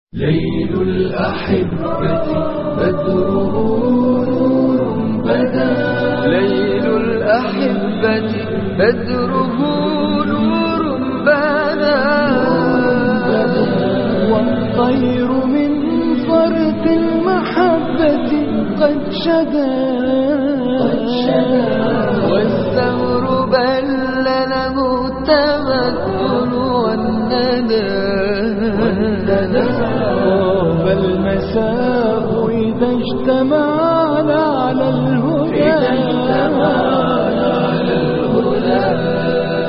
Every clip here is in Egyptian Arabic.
ليل الأحبة بدره نور بدا ليل الأحبة بدره نور بدا والطير من فرط المحبة قد شدا والثمر بل له التمكن والندى طاب المساء إذا اجتمعنا على الهدى إذا اجتمعنا على الهدى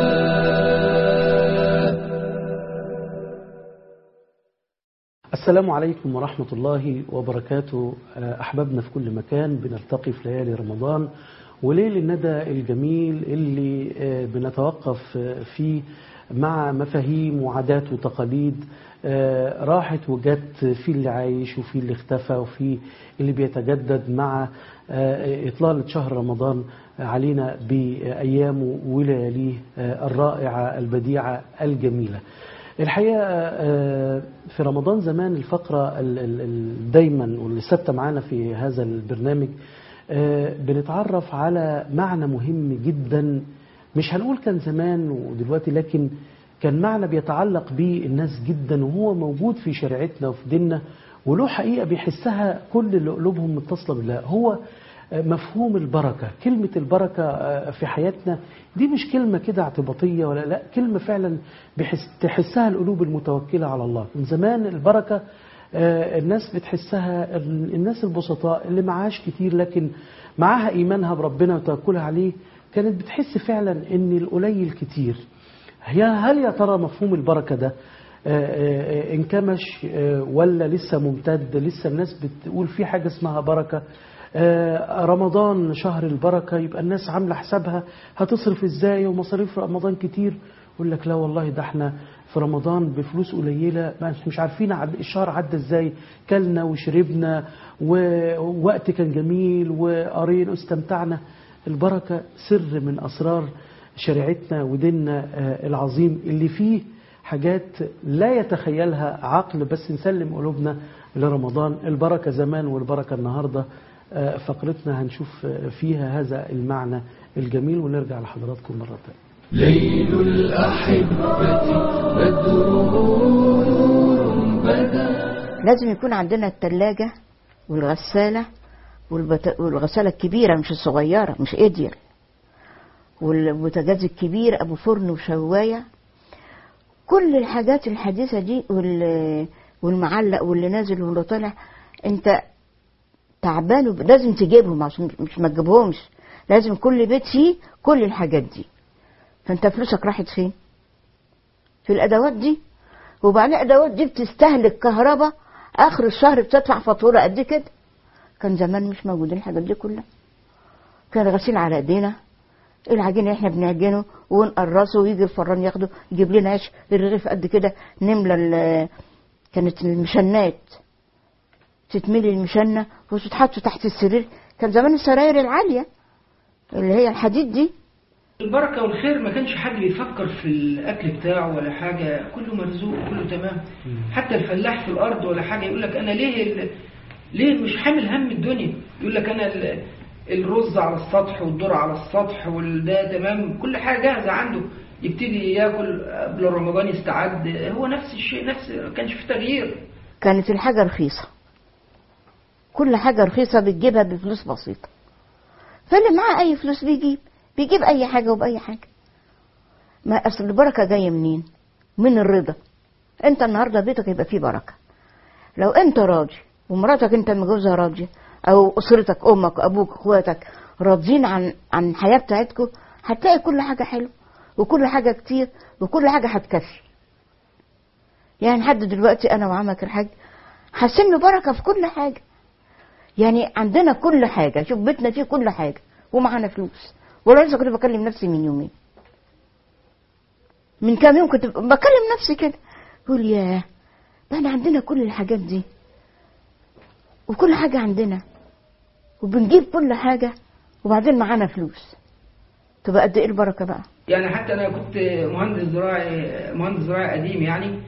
السلام عليكم ورحمة الله وبركاته أحبابنا في كل مكان بنلتقي في ليالي رمضان وليل الندى الجميل اللي بنتوقف فيه مع مفاهيم وعادات وتقاليد راحت وجت في اللي عايش وفي اللي اختفى وفي اللي بيتجدد مع إطلالة شهر رمضان علينا بأيامه ولياليه الرائعة البديعة الجميلة الحقيقة في رمضان زمان الفقرة دايما واللي ثابتة معانا في هذا البرنامج بنتعرف على معنى مهم جدا مش هنقول كان زمان ودلوقتي لكن كان معنى بيتعلق به الناس جدا وهو موجود في شريعتنا وفي ديننا وله حقيقة بيحسها كل اللي قلوبهم متصلة بالله هو مفهوم البركة كلمة البركة في حياتنا دي مش كلمة كده اعتباطية ولا لا كلمة فعلا بحس تحسها القلوب المتوكلة على الله من زمان البركة الناس بتحسها الناس البسطاء اللي معاش كتير لكن معاها إيمانها بربنا وتوكلها عليه كانت بتحس فعلا ان القليل كتير هي هل يا ترى مفهوم البركة ده انكمش ولا لسه ممتد لسه الناس بتقول في حاجة اسمها بركة رمضان شهر البركة يبقى الناس عاملة حسابها هتصرف ازاي ومصاريف رمضان كتير يقول لك لا والله ده احنا في رمضان بفلوس قليلة مش عارفين الشهر عدى ازاي كلنا وشربنا ووقت كان جميل وقرينا واستمتعنا البركة سر من أسرار شريعتنا وديننا العظيم اللي فيه حاجات لا يتخيلها عقل بس نسلم قلوبنا لرمضان البركة زمان والبركة النهاردة فقرتنا هنشوف فيها هذا المعنى الجميل ونرجع لحضراتكم مرة تانية ليل الأحبة بدره نور بدا لازم يكون عندنا التلاجة والغسالة والغسالة الكبيرة مش الصغيرة مش إيدير والبوتاجاز الكبير أبو فرن وشواية كل الحاجات الحديثة دي والمعلق واللي نازل واللي طالع انت تعبان لازم تجيبهم عشان مش ما تجيبهمش لازم كل بيت فيه كل الحاجات دي فانت فلوسك راحت فين في الادوات دي وبعدين الادوات دي بتستهلك كهرباء اخر الشهر بتدفع فاتوره قد كده كان زمان مش موجودين الحاجات دي كلها كان غسيل على ايدينا العجين اللي احنا بنعجنه ونقرصه ويجي الفران ياخده يجيب لنا عيش الرغيف قد كده نملى كانت المشنات تتملي المشنة وتتحط تحت السرير كان زمان السراير العالية اللي هي الحديد دي البركة والخير ما كانش حد بيفكر في الأكل بتاعه ولا حاجة كله مرزوق كله تمام حتى الفلاح في الأرض ولا حاجة يقول لك أنا ليه ليه مش حامل هم الدنيا يقول لك أنا الرز على السطح والذرة على السطح والده تمام كل حاجة جاهزة عنده يبتدي ياكل قبل رمضان يستعد هو نفس الشيء نفس ما كانش في تغيير كانت الحاجة رخيصة كل حاجة رخيصة بتجيبها بفلوس بسيطة فاللي معاه أي فلوس بيجيب بيجيب أي حاجة وبأي حاجة ما أصل البركة جاية منين؟ من الرضا أنت النهاردة بيتك يبقى فيه بركة لو أنت راضي ومراتك أنت مجوزها راضية أو أسرتك أمك أبوك أخواتك راضيين عن عن الحياة بتاعتكم هتلاقي كل حاجة حلوة وكل حاجة كتير وكل حاجة هتكفي يعني لحد دلوقتي أنا وعمك الحاج حاسين بركة في كل حاجة يعني عندنا كل حاجة شوف بيتنا فيه كل حاجة ومعانا فلوس ولا لسه كنت بكلم نفسي من يومين من كام يوم كنت بكلم نفسي كده بقول ياه ده احنا عندنا كل الحاجات دي وكل حاجة عندنا وبنجيب كل حاجة وبعدين معانا فلوس تبقى قد ايه البركة بقى يعني حتى انا كنت مهندس زراعي مهندس زراعي قديم يعني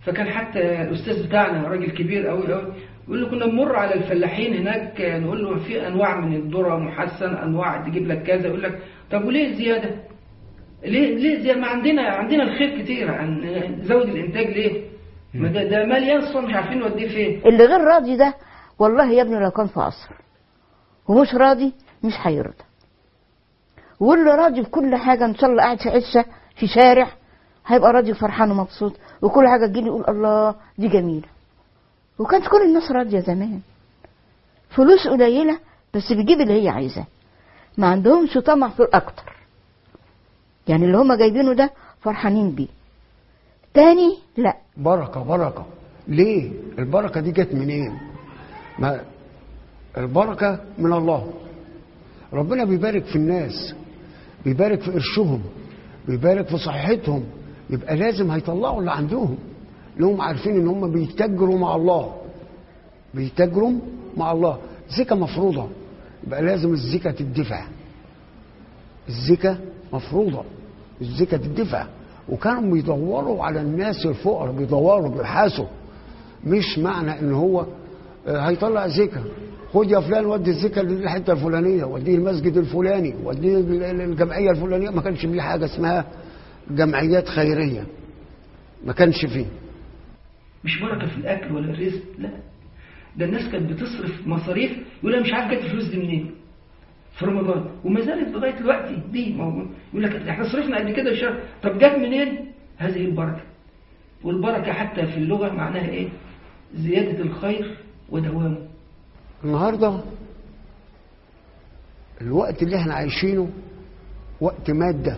فكان حتى الاستاذ بتاعنا راجل كبير قوي قوي يقول له كنا نمر على الفلاحين هناك نقول له في انواع من الذره محسن انواع تجيب لك كذا يقول لك طب وليه زياده؟ ليه ليه زي ما عندنا عندنا الخير كتير عن نزود الانتاج ليه؟ ما ده ده مليان صنع مش عارفين نوديه فين اللي غير راضي ده والله يا ابني لو كان في قصر ومش راضي مش هيرضى واللي راضي بكل حاجة إن شاء الله قاعد في عشة في شارع هيبقى راضي وفرحان ومبسوط وكل حاجة تجيلي يقول الله دي جميلة وكانت كل الناس راضية زمان فلوس قليلة بس بتجيب اللي هي عايزاه ما عندهمش طمع في الأكتر يعني اللي هما جايبينه ده فرحانين بيه تاني لا بركة بركة ليه البركة دي جت منين ما البركة من الله ربنا بيبارك في الناس بيبارك في قرشهم بيبارك في صحتهم يبقى لازم هيطلعوا اللي عندهم لهم عارفين ان هم بيتاجروا مع الله بيتاجروا مع الله زكاة مفروضة يبقى لازم الزكاة تدفع الزكاة مفروضة الزكاة تدفع وكانوا بيدوروا على الناس الفقراء بيدوروا بيبحثوا مش معنى ان هو آه، هيطلع زكاة خد يا فلان ودي الزكاة للحتة الفلانية وديه المسجد الفلاني وديه الجمعية الفلانية ما كانش فيه حاجة اسمها جمعيات خيرية ما كانش فيه مش بركه في الاكل ولا الرزق لا ده الناس كانت بتصرف مصاريف يقول لها مش عارف جت الفلوس دي منين في رمضان وما زالت لغايه دلوقتي دي موجود يقول لك احنا صرفنا قد كده الشهر طب جت منين؟ هذه البركه والبركه حتى في اللغه معناها ايه؟ زياده الخير ودوامه النهارده الوقت اللي احنا عايشينه وقت مادة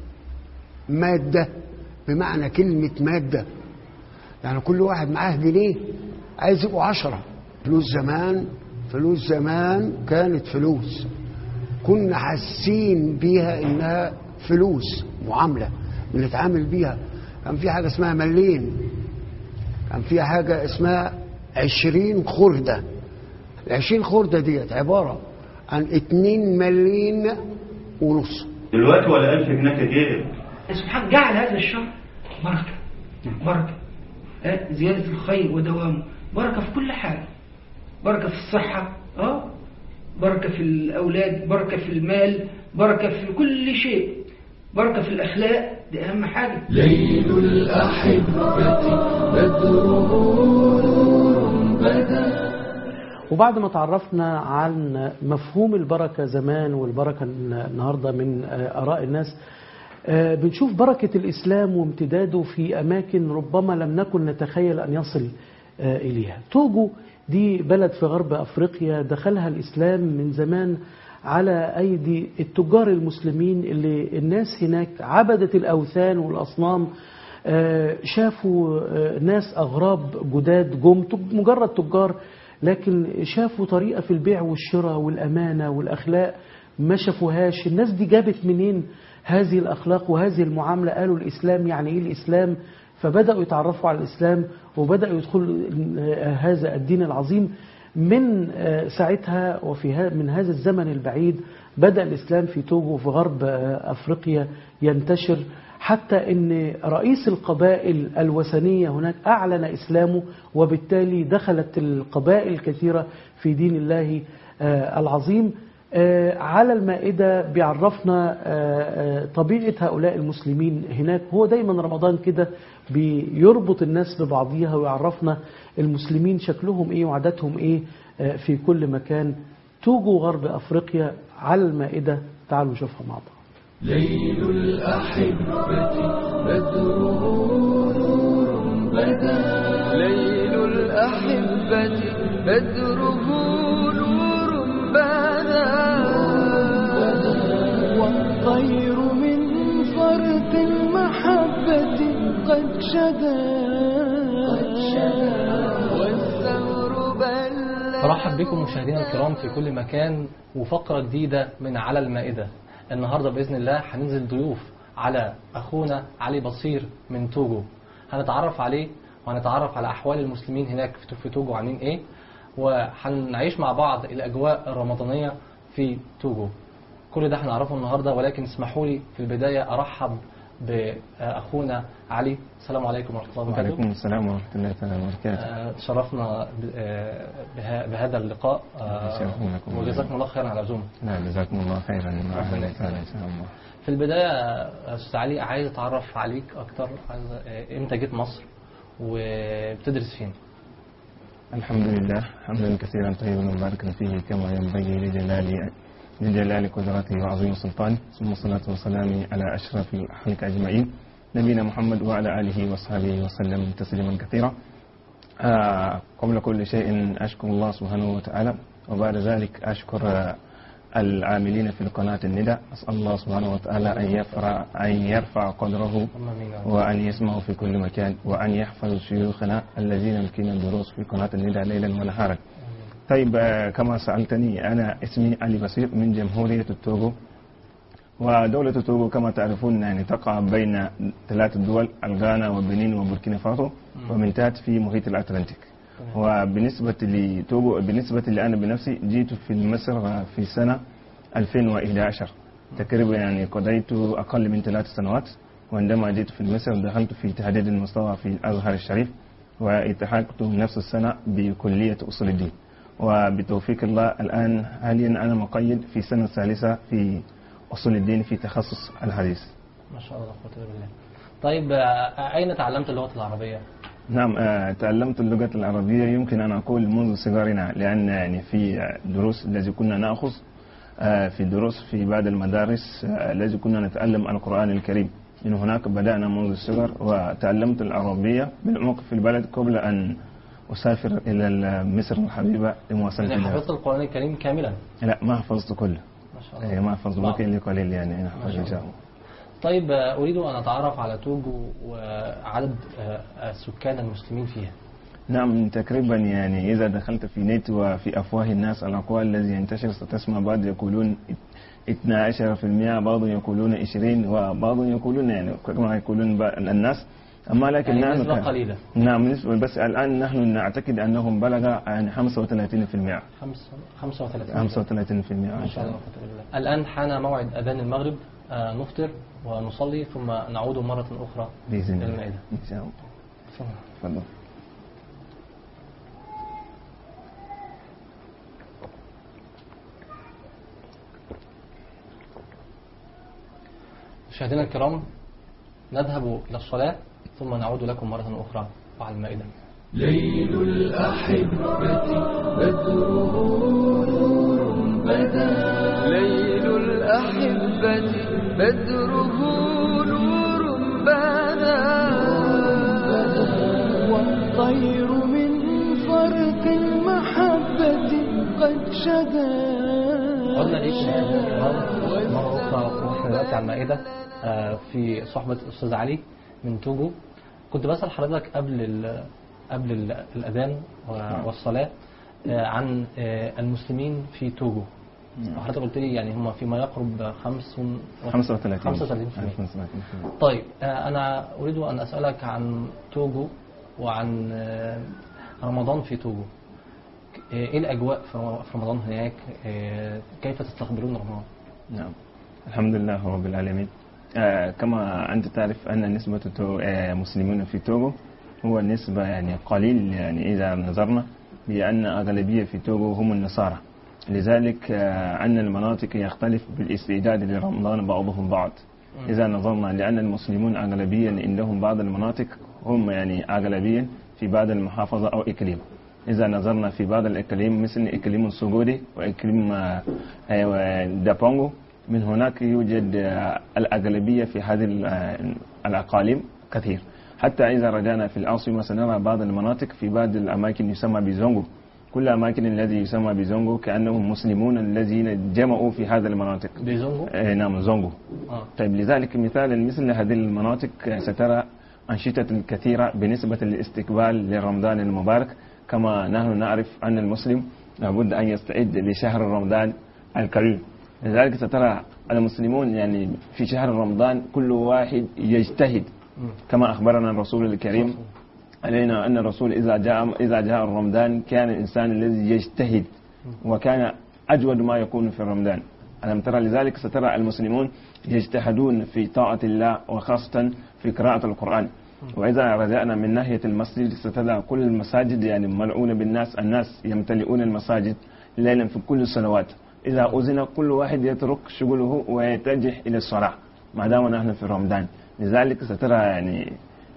مادة بمعنى كلمة مادة يعني كل واحد معاه جنيه عايز يبقوا عشرة فلوس زمان فلوس زمان كانت فلوس كنا حاسين بيها انها فلوس معاملة بنتعامل بيها كان في حاجة اسمها ملين كان في حاجة اسمها عشرين خردة العشرين خردة ديت عبارة عن اتنين مليين ونص دلوقتي ولا ألف جنيه كتير سبحان جعل هذا الشهر بركه بركه آه، زياده الخير ودوامه بركه في كل حاجه بركه في الصحه اه بركه في الاولاد بركه في المال بركه في كل شيء بركه في الاخلاق دي اهم حاجه ليل الأحبة بدره نور بدا وبعد ما تعرفنا عن مفهوم البركة زمان والبركة النهاردة من آه، آراء الناس آه، بنشوف بركة الإسلام وامتداده في أماكن ربما لم نكن نتخيل أن يصل آه، إليها توجو دي بلد في غرب أفريقيا دخلها الإسلام من زمان على أيدي التجار المسلمين اللي الناس هناك عبدت الأوثان والأصنام آه، شافوا آه، ناس أغراب جداد جم تج- مجرد تجار لكن شافوا طريقة في البيع والشراء والأمانة والأخلاق ما شافوهاش الناس دي جابت منين هذه الأخلاق وهذه المعاملة قالوا الإسلام يعني إيه الإسلام فبدأوا يتعرفوا على الإسلام وبدأوا يدخلوا آه، هذا الدين العظيم من آه، ساعتها وفي ها- من هذا الزمن البعيد بدأ الإسلام في توجو في غرب آه، أفريقيا ينتشر حتى أن رئيس القبائل الوثنية هناك أعلن إسلامه وبالتالي دخلت القبائل الكثيرة في دين الله آه، العظيم آه، على المائدة بيعرفنا آه، آه، طبيعة هؤلاء المسلمين هناك هو دايما رمضان كده بيربط الناس ببعضيها ويعرفنا المسلمين شكلهم ايه وعاداتهم ايه آه، في كل مكان توجو غرب افريقيا على المائدة تعالوا نشوفها مع بعض ليل الأحبة بدره نور بدا ليل الأحبة بدره نور بدا والطير من فرط المحبة قد شدا والثمر بل مرحب بكم مشاهدينا الكرام في كل مكان وفقرة جديدة من على المائدة النهاردة بإذن الله هننزل ضيوف على أخونا علي بصير من توجو هنتعرف عليه وهنتعرف على أحوال المسلمين هناك في- في توجو عاملين إيه وهنعيش مع بعض الأجواء الرمضانية في توجو كل ده هنعرفه النهاردة ولكن اسمحوا لي في البداية أرحب بأخونا علي السلام عليكم ورحمة الله وبركاته وعليكم السلام ورحمة الله تعالى وبركاته آه، تشرفنا ب- آه، بها- بهذا اللقاء آه، شرفنا لكم. وجزاكم الله خيرا على العزومة لا جزاكم الله خيرا ربنا وأهلا وسهلا إن شاء الله في البداية آه، أستاذ علي عايز أتعرف عليك أكتر عايز آه، إمتى جيت مصر وبتدرس فين؟ الحمد لله حمدا كثيرا طيبا مباركا فيه كما ينبغي لجلال لجلال قدرته وعظيم سلطانه ثم الصلاة والسلام على أشرف الخلق أجمعين نبينا محمد وعلى آله وصحبه وسلم تسليما كثيرا آه قبل كل شيء أشكر الله سبحانه وتعالى وبعد ذلك أشكر آه، العاملين في قناة الندى أسأل الله سبحانه وتعالى أن يرفع أن يرفع قدره اللهم آمين يا رب. وأن يسمعوا في كل مكان وأن يحفظ شيوخنا الذين يلقين الدروس في قناة الندى ليلا ونهارا طيب آه، كما سألتني أنا اسمي علي بصير من جمهورية التوغو ودولة التوغو كما تعرفون يعني تقع بين ثلاث دول الغانا وبنين وبوركينا فاسو ومن تحت في محيط الأتلنتيك وبالنسبة لتوغو بالنسبة لي أنا بنفسي جيت في مصر في سنة 2011 تقريبا يعني قضيت أقل من ثلاث سنوات وعندما جيت في مصر دخلت في تحديد المستوى في الأزهر الشريف والتحقت نفس السنة بكلية أصول الدين وبتوفيق الله الآن حاليا أنا مقيد في سنة ثالثة في أصول الدين في تخصص الحديث ما شاء الله لا قوة إلا بالله طيب آه، أين تعلمت اللغة العربية؟ نعم آه، تعلمت اللغة العربية يمكن أن أقول منذ صغرنا لأن يعني في دروس التي كنا نأخذ آه، في دروس في بعض المدارس آه، التي كنا نتعلم القرآن الكريم من هناك بدأنا منذ الصغر وتعلمت العربية بالعمق في البلد قبل أن أسافر إلى مصر الحبيبة لمواصلة يعني الدراسة حفظت القرآن الكريم كاملا لا ما حفظت كله ما شاء إيه، الله ما حفظت بعض. بقي لي قليل يعني أنا ما أحفظ شاء إن شاء الله. الله طيب آه، أريد أن أتعرف على توجو وعدد آه، آه، سكان المسلمين فيها نعم تقريبا يعني إذا دخلت في نت وفي أفواه الناس الأقوال الذي ينتشر ستسمع بعض يقولون 12% بعض يقولون 20 وبعض يقولون يعني كما يقولون بع- الناس أما لكن يعني نحن نسبة ك- قليلة نعم نسبة بس الآن نحن نعتقد أنهم بلغ يعني 35% خمسة- 35 35% ما إن شاء شاء الله الله لا قوة إلا بالله. الآن حان موعد أذان المغرب آه، نفطر ونصلي ثم نعود مرة أخرى بإذن إلى الله المائدة إن شاء الله تفضل مشاهدينا الكرام نذهب إلى الصلاة ثم نعود لكم مرة أخرى على المائدة ليل الأحبة بدره نور بدا ليل الأحبة بدره نور بدا والطير من فرط المحبة قد شدا قلنا ليكم الكرام مرة أخرى وإحنا دلوقتي على المائدة آه، في صحبة الأستاذ علي من توجو كنت بسأل حضرتك قبل ال قبل ال- الأذان و- والصلاة آه، عن آه، المسلمين في توجو وحضرتك قلت لي يعني هم فيما يقرب خمس و- 35 35% طيب آه، أنا أريد أن أسألك عن توجو وعن آه، رمضان في توجو ك- إيه الأجواء في رم- في رمضان هناك آه، كيف تستقبلون رمضان نعم الحمد لله رب العالمين آه كما أنت تعرف أن نسبة تو- آه مسلمون في توغو هو نسبة يعني قليل يعني إذا نظرنا بأن أغلبية في توغو هم النصارى لذلك آه أن المناطق يختلف بالاستعداد لرمضان بعضهم بعض إذا نظرنا لأن المسلمون أغلبيا عندهم بعض المناطق هم يعني أغلبيا في بعض المحافظة أو إقليم إذا نظرنا في بعض الإقليم مثل إقليم السوغودي وإقليم آه، آه، دابونغو من هناك يوجد آه، الأغلبية في هذه ال- آه، الأقاليم كثير حتى إذا رجعنا في العاصمة سنرى بعض المناطق في بعض الأماكن يسمى بزونغو كل الأماكن الذي يسمى بزونغو كأنهم مسلمون الذين جمعوا في هذه المناطق بيزونغو آه، نعم زونغو آه. طيب لذلك مثالا مثل هذه المناطق سترى أنشطة كثيرة بالنسبة للاستقبال لرمضان المبارك كما نحن نعرف أن المسلم لابد أن يستعد لشهر رمضان الكريم لذلك سترى المسلمون يعني في شهر رمضان كل واحد يجتهد كما أخبرنا الرسول الكريم علينا أن الرسول إذا جاء إذا جاء رمضان كان الإنسان الذي يجتهد وكان أجود ما يكون في رمضان ألم ترى لذلك سترى المسلمون يجتهدون في طاعة الله وخاصة في قراءة القرآن وإذا رجعنا من ناحية المسجد سترى كل المساجد يعني ملعونة بالناس الناس يمتلئون المساجد ليلا في كل الصلوات إذا أذن كل واحد يترك شغله ويتجه إلى الصلاة ما دام نحن في رمضان لذلك سترى يعني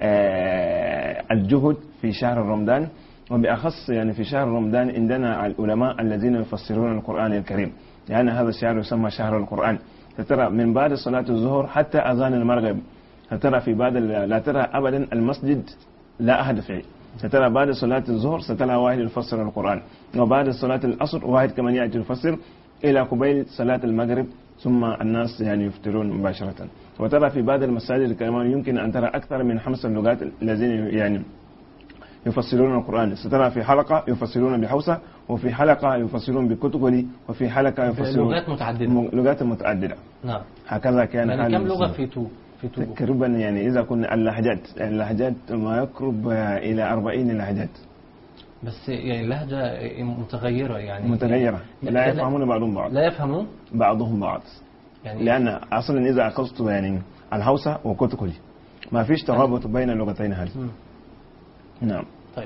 آه، الجهد في شهر رمضان وبأخص يعني في شهر رمضان عندنا العلماء الذين يفسرون القرآن الكريم لأن هذا الشهر يسمى شهر القرآن فترى من بعد صلاة الظهر حتى أذان المغرب سترى في بعد ال- لا ترى أبدا المسجد لا أحد فيه سترى بعد صلاة الظهر سترى واحد يفسر القرآن وبعد صلاة العصر واحد كمان يأتي يفسر إلى قبيل صلاة المغرب ثم الناس يعني يفطرون مباشرة وترى في بعض المساجد كمان يمكن أن ترى أكثر من خمس لغات الذين يعني يفسرون القرآن سترى في حلقة يفسرون بحوسة وفي حلقة يفسرون بكتكولي وفي حلقة يفسرون لغات متعددة. م- لغات متعددة نعم هكذا كان يعني حال كم لغة المسلمين. في تو في توجو تقريبا يعني إذا كنا اللهجات اللهجات ما يقرب آه، إلى 40 لهجات بس يعني اللهجة متغيرة يعني متغيرة لا لا- يفهمون بعضهم بعض لا يفهمون بعضهم بعض يعني لأن أصلا إذا أخذت يعني الهوسة وكتكولي ما فيش ترابط بين اللغتين هذه مم. نعم طيب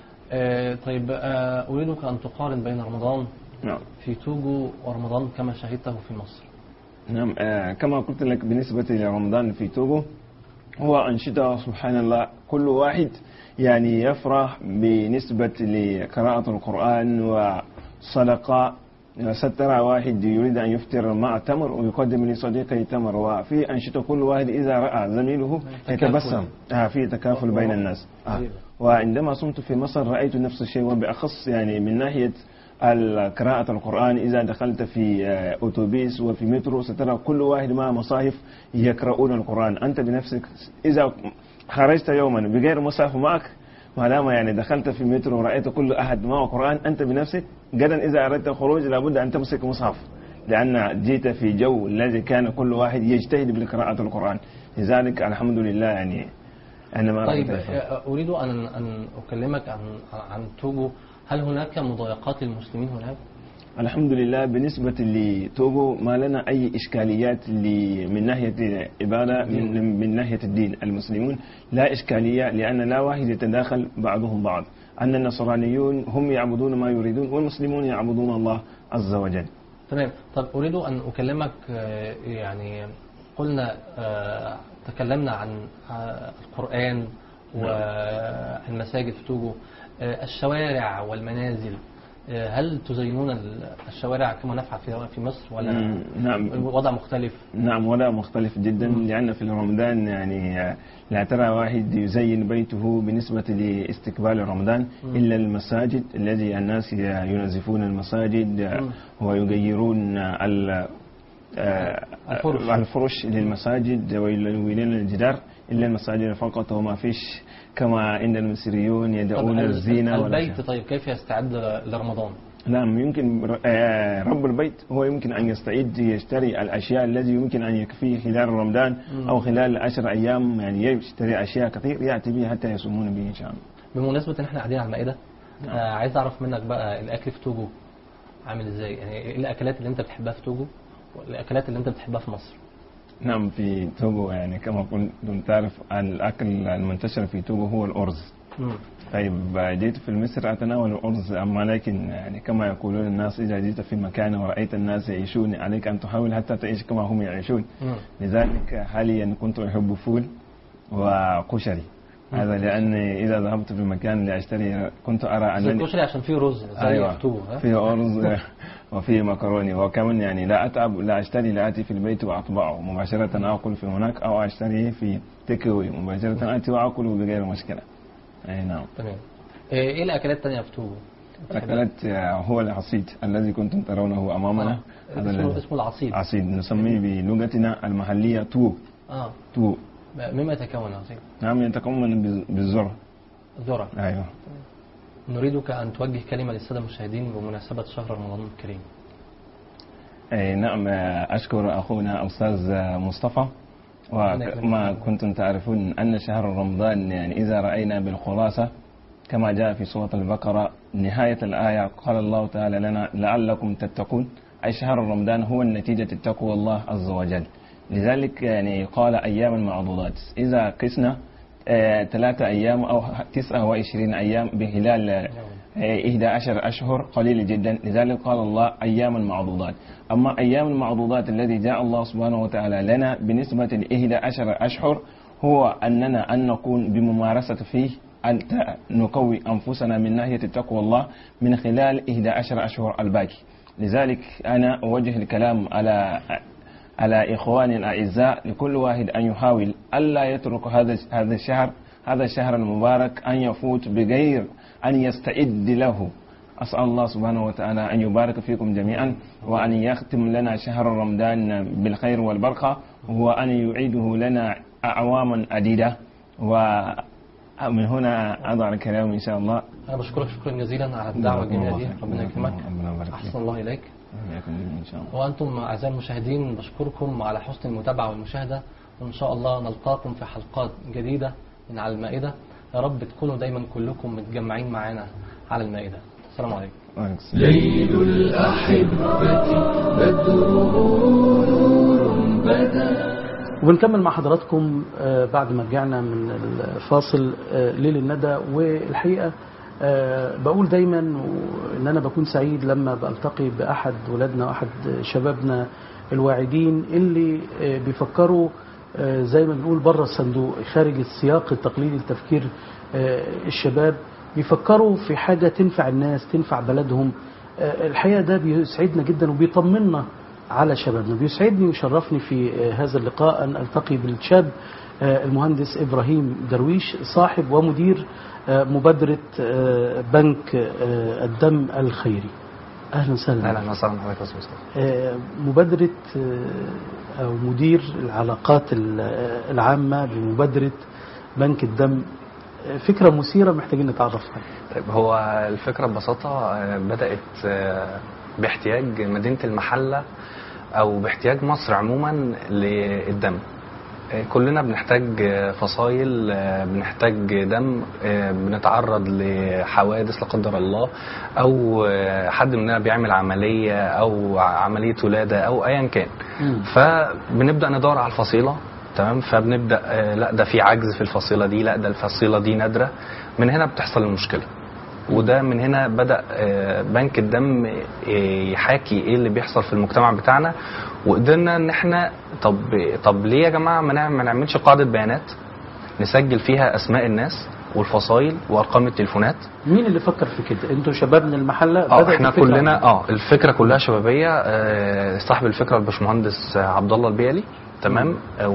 آه طيب آه أريدك أن تقارن بين رمضان نعم في توجو ورمضان كما شهدته في مصر نعم آه كما قلت لك بالنسبة لرمضان في توغو هو أنشطة سبحان الله كل واحد يعني يفرح بنسبة لقراءة القرآن وصدقة سترى واحد يريد أن يفطر مع تمر ويقدم لصديقه تمر وفي أنشطة كل واحد إذا رأى زميله تكافل. يتبسم آه في تكافل بين الناس آه. طيب. وعندما صمت في مصر رأيت نفس الشيء وبأخص يعني من ناحية ال- قراءة القرآن إذا دخلت في آه، أوتوبيس وفي مترو سترى كل واحد مع مصاحف يقرؤون القرآن أنت بنفسك إذا خرجت يوما بغير مصحف معك ما دام يعني دخلت في مترو ورأيت كل أحد معه قرآن أنت بنفسك غدا إذا أردت الخروج لابد أن تمسك مصحف لأن جيت في جو الذي كان كل واحد يجتهد بقراءة القرآن لذلك الحمد لله يعني أنا ما طيب رأيت آه، أريد أن أن أكلمك عن عن توجو هل هناك مضايقات للمسلمين هناك؟ الحمد لله بالنسبة لتوغو ما لنا أي إشكاليات ل- من ناحية العبادة من, من ناحية الدين المسلمون لا إشكالية لأن لا واحد يتداخل بعضهم بعض أن النصرانيون هم يعبدون ما يريدون والمسلمون يعبدون الله عز وجل تمام طب أريد أن أكلمك آه، يعني قلنا آه، تكلمنا عن آه، القرآن والمساجد في توجو آه، الشوارع والمنازل آه، هل تزينون ال- الشوارع كما نفعل في في مصر ولا مم، نعم. وضع مختلف؟ نعم ولا مختلف جدا لأن في رمضان يعني آه، لا ترى واحد يزين بيته بالنسبة لاستقبال رمضان إلا المساجد الذي الناس ينظفون المساجد آه، مم. ويغيرون آه، ال- آه، الفرش. الفرش للمساجد ويلونون الجدار إلا المساجد فقط وما فيش كما عند المصريون طب يدعون ال- الزينة ولا البيت شيء. طيب كيف يستعد لرمضان؟ نعم يمكن ر- آه، رب البيت هو يمكن أن يستعد يشتري الأشياء التي يمكن أن يكفيه خلال رمضان أو خلال عشر أيام يعني يشتري أشياء كثير يأتي بها حتى يصومون به إن شاء الله بمناسبة ان احنا قاعدين على المائدة آه عايز اعرف منك بقى الاكل في توجو عامل ازاي يعني ايه الاكلات اللي انت بتحبها في توجو والاكلات اللي انت بتحبها في مصر نعم في توغو يعني كما كنت تعرف الأكل المنتشر في توغو هو الأرز مم. طيب جيت في مصر أتناول الأرز أما لكن يعني كما يقولون الناس إذا جئت في مكان ورأيت الناس يعيشون عليك أن تحاول حتى تعيش كما هم يعيشون مم. لذلك حاليا كنت أحب فول وكشري هذا لأني إذا ذهبت في مكان لأشتري كنت أرى زي أنني الكشري عشان فيه رز زي أيوة في توجو ها؟ في أرز وفي مكروني وكمان يعني لا أتعب لا أشتري لا آتي في البيت وأطبعه مباشرة آكل في هناك أو أشتري في تيكوي مباشرة آتي وأكل بغير مشكلة أي نعم تمام آه، ايه الاكلات التانية في توجو؟ أكلت هو العصيد الذي كنتم ترونه أمامنا آه. هذا اسمه الذي- اسمه العصيد عصيد نسميه بلغتنا المحلية تو اه تو مما يتكون العصيد؟ نعم يتكون بال- بالذرة ذرة أيوه نريدك ان توجه كلمة للسادة المشاهدين بمناسبة شهر رمضان الكريم أي نعم أشكر أخونا أستاذ مصطفى وما كنتم تعرفون أن شهر رمضان يعني إذا رأينا بالخلاصة كما جاء في سورة البقرة نهاية الآية قال الله تعالى لنا لعلكم تتقون شهر رمضان هو النتيجة التقوى الله عز وجل لذلك يعني قال أيام معضودات إذا قسنا آه، ثلاثة أيام أو تسعة وعشرين أيام بهلال آه، إحدى عشر أشهر قليل جدا لذلك قال الله أيام معضودات أما أيام المعضودات الذي جاء الله سبحانه وتعالى لنا بنسبة لإحدى عشر أشهر هو أننا أن نكون بممارسة فيه أن ت- نقوي أنفسنا من ناحية التقوى الله من خلال إحدى عشر أشهر الباقي لذلك أنا أوجه الكلام على على إخواني الأعزاء لكل واحد أن يحاول ألا يترك هذا هذا الشهر هذا الشهر المبارك أن يفوت بغير أن يستعد له أسأل الله سبحانه وتعالى أن يبارك فيكم جميعا وأن يختم لنا شهر رمضان بالخير والبركة وأن يعيده لنا أعواما عديدة ومن هنا أضع الكلام إن شاء الله أنا بشكرك شكرا جزيلا على الدعوة الجميلة دي ربنا يكرمك ربنا يبارك فيك. أحسن الله إليك وإياكم جميعاً إن شاء الله وأنتم أعزائي المشاهدين بشكركم على حسن المتابعة والمشاهدة وإن شاء الله نلقاكم في حلقات جديدة من على المائدة يا رب تكونوا دايما كلكم متجمعين معانا على المائدة السلام عليكم وعليكم السلام. ليل الأحبة بدره نور بدا وبنكمل مع حضراتكم آه، بعد ما رجعنا من الفاصل آه، ليل الندى والحقيقة آه، بقول دايما و- ان انا بكون سعيد لما بلتقي باحد ولادنا واحد شبابنا الواعدين اللي آه، بيفكروا آه، زي ما بنقول بره الصندوق خارج السياق التقليدي لتفكير آه، الشباب بيفكروا في حاجة تنفع الناس تنفع بلدهم آه، الحقيقة ده بيسعدنا جدا وبيطمنا على شبابنا بيسعدني ويشرفني في آه، هذا اللقاء أن ألتقي بالشاب آه، المهندس إبراهيم درويش صاحب ومدير آه، مبادرة آه، بنك آه، الدم الخيري أهلا وسهلا اهلا وسهلا حضرتك يا استاذ مصطفى آه، مبادرة آه، أو مدير العلاقات ال- آه، العامة بمبادرة بنك الدم آه، فكرة مثيرة محتاجين نتعرف عليها طيب هو الفكره ببساطه آه، بدات آه، باحتياج مدينه المحله او باحتياج مصر عموما للدم آه، كلنا بنحتاج آه، فصائل آه، بنحتاج دم آه، بنتعرض لحوادث لا قدر الله او آه، حد مننا بيعمل عمليه او عمليه ولاده او ايا كان فبنبدا ندور على الفصيله تمام فبنبدا آه، لا ده في عجز في الفصيله دي لا ده الفصيله دي نادره من هنا بتحصل المشكله وده من هنا بدا آه، بنك الدم آه، يحاكي ايه اللي بيحصل في المجتمع بتاعنا وقدرنا ان احنا طب طب ليه يا جماعه ما نعمل- ما نعملش قاعده بيانات نسجل فيها اسماء الناس والفصائل وارقام التليفونات مين اللي فكر في كده انتوا شباب من المحلة اه بدأت احنا الفكرة كلنا اه الفكره كلها شبابيه آه، صاحب الفكره الباشمهندس آه، عبد الله البيلي تمام آه،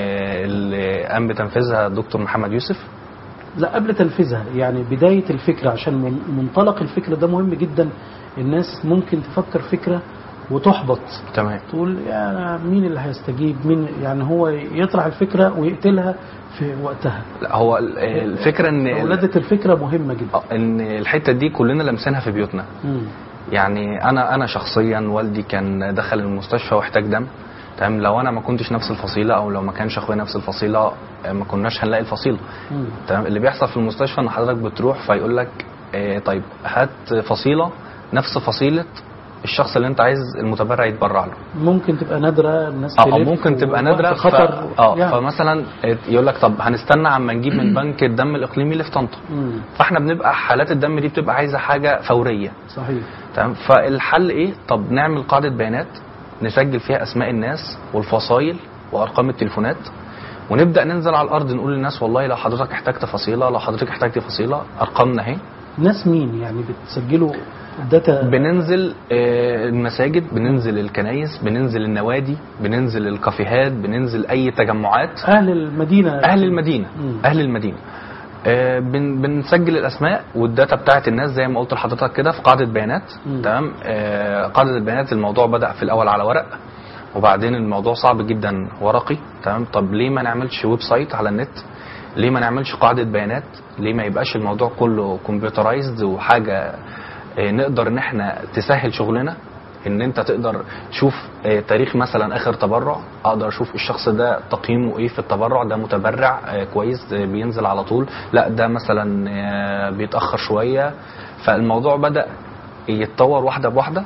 واللي قام بتنفيذها الدكتور محمد يوسف لا قبل تنفيذها يعني بداية الفكرة عشان من- منطلق الفكرة ده مهم جدا الناس ممكن تفكر فكرة وتحبط تمام تقول يا مين اللي هيستجيب مين يعني هو يطرح الفكرة ويقتلها في وقتها لا هو ال- الفكره ان ولادة الفكرة مهمة جدا آه، ان الحته دي كلنا لمسانها في بيوتنا مم. يعني انا انا شخصيا والدي كان دخل المستشفى واحتاج دم تمام لو انا ما كنتش نفس الفصيله او لو ما كانش اخويا نفس الفصيله آه، ما كناش هنلاقي الفصيله مم. تمام اللي بيحصل في المستشفى ان حضرتك بتروح فيقول لك آه، طيب هات فصيله نفس فصيله الشخص اللي انت عايز المتبرع يتبرع له ممكن تبقى نادرة الناس اه تلف ممكن تبقى ووقت نادره خطر ف... اه يعني. فمثلا يقول لك طب هنستنى عما نجيب من بنك الدم الاقليمي اللي في طنطا مم. فاحنا بنبقى حالات الدم دي بتبقى عايزه حاجه فوريه صحيح تمام فالحل ايه طب نعمل قاعده بيانات نسجل فيها اسماء الناس والفصائل وارقام التليفونات ونبدا ننزل على الارض نقول للناس والله لو حضرتك احتجت فصيله لو حضرتك احتجت فصيله ارقامنا اهي ناس مين يعني بتسجلوا الداتا بننزل آه، المساجد بننزل الكنايس بننزل النوادي بننزل الكافيهات بننزل اي تجمعات أهل المدينة اهل المدينه مم. اهل المدينه آه، بن بنسجل الاسماء والداتا بتاعت الناس زي ما قلت لحضرتك كده في قاعده بيانات مم. تمام آه، قاعده البيانات الموضوع بدا في الاول على ورق وبعدين الموضوع صعب جدا ورقي تمام طب ليه ما نعملش ويب سايت على النت ليه ما نعملش قاعده بيانات ليه ما يبقاش الموضوع كله كمبيوترايزد وحاجه آه، نقدر ان احنا تسهل شغلنا ان انت تقدر تشوف آه، تاريخ مثلا اخر تبرع اقدر اشوف الشخص ده تقييمه ايه في التبرع ده متبرع آه، كويس آه، بينزل على طول لا ده مثلا آه، بيتاخر شويه فالموضوع بدا يتطور واحده بواحده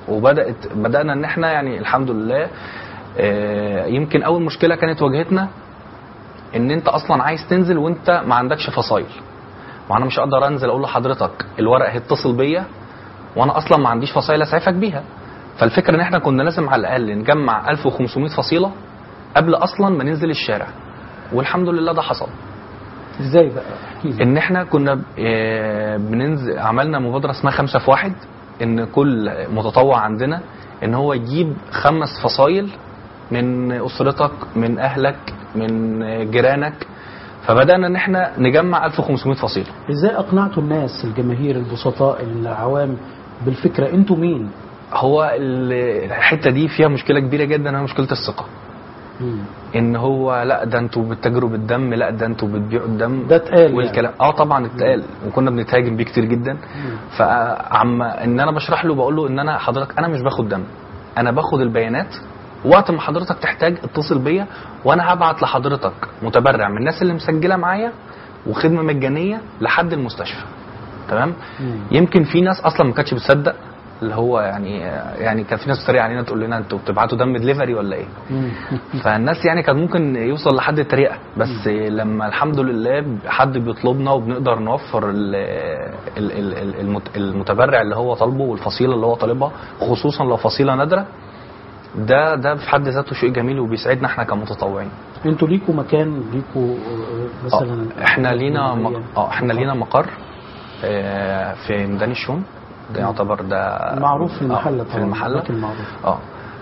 وبدات بدانا ان احنا يعني الحمد لله آه، يمكن اول مشكله كانت واجهتنا ان انت اصلا عايز تنزل وانت ما عندكش فصايل وانا مش هقدر انزل اقول لحضرتك الورق هيتصل بيا وانا اصلا ما عنديش فصايل اسعفك بيها فالفكره ان احنا كنا لازم على الاقل نجمع 1500 فصيله قبل اصلا ما ننزل الشارع والحمد لله ده حصل ازاي بقى احكي لي ان احنا كنا آه، بننزل عملنا مبادره اسمها خمسة في واحد ان كل متطوع عندنا ان هو يجيب خمس فصايل من اسرتك من اهلك من جيرانك فبدانا ان احنا نجمع 1500 فصيله ازاي اقنعتوا الناس الجماهير البسطاء العوام بالفكره انتوا مين هو ال- الحته دي فيها مشكله كبيره جدا هي مشكله الثقه مم. ان هو لا ده انتوا بتتاجروا بالدم لا ده انتوا بتبيعوا الدم ده اتقال والكلام اه طبعا اتقال وكنا بنتهاجم بيه كتير جدا فعم ان انا بشرح له بقول له ان انا حضرتك انا مش باخد دم انا باخد البيانات وقت ما حضرتك تحتاج اتصل بيا وانا هبعت لحضرتك متبرع من الناس اللي مسجله معايا وخدمه مجانيه لحد المستشفى تمام مم. يمكن في ناس اصلا ما كانتش بتصدق اللي هو يعني يعني كان في ناس بتتريق علينا تقول لنا انتوا بتبعتوا دم دليفري ولا ايه مم. فالناس يعني كان ممكن يوصل لحد التريقه بس لما الحمد لله حد بيطلبنا وبنقدر نوفر ال- ال- ال- ال- المت- المتبرع اللي هو طالبه والفصيله اللي هو طالبها خصوصا لو فصيله نادره ده ده في حد ذاته شيء جميل وبيسعدنا احنا كمتطوعين انتوا ليكوا مكان ليكوا آه، مثلا آه، احنا لينا م... معين؟ اه احنا لينا مقر آه، في ميدان الشوم ده يعتبر ده معروف في المحله آه، طبعا في المحله لكن معروف اه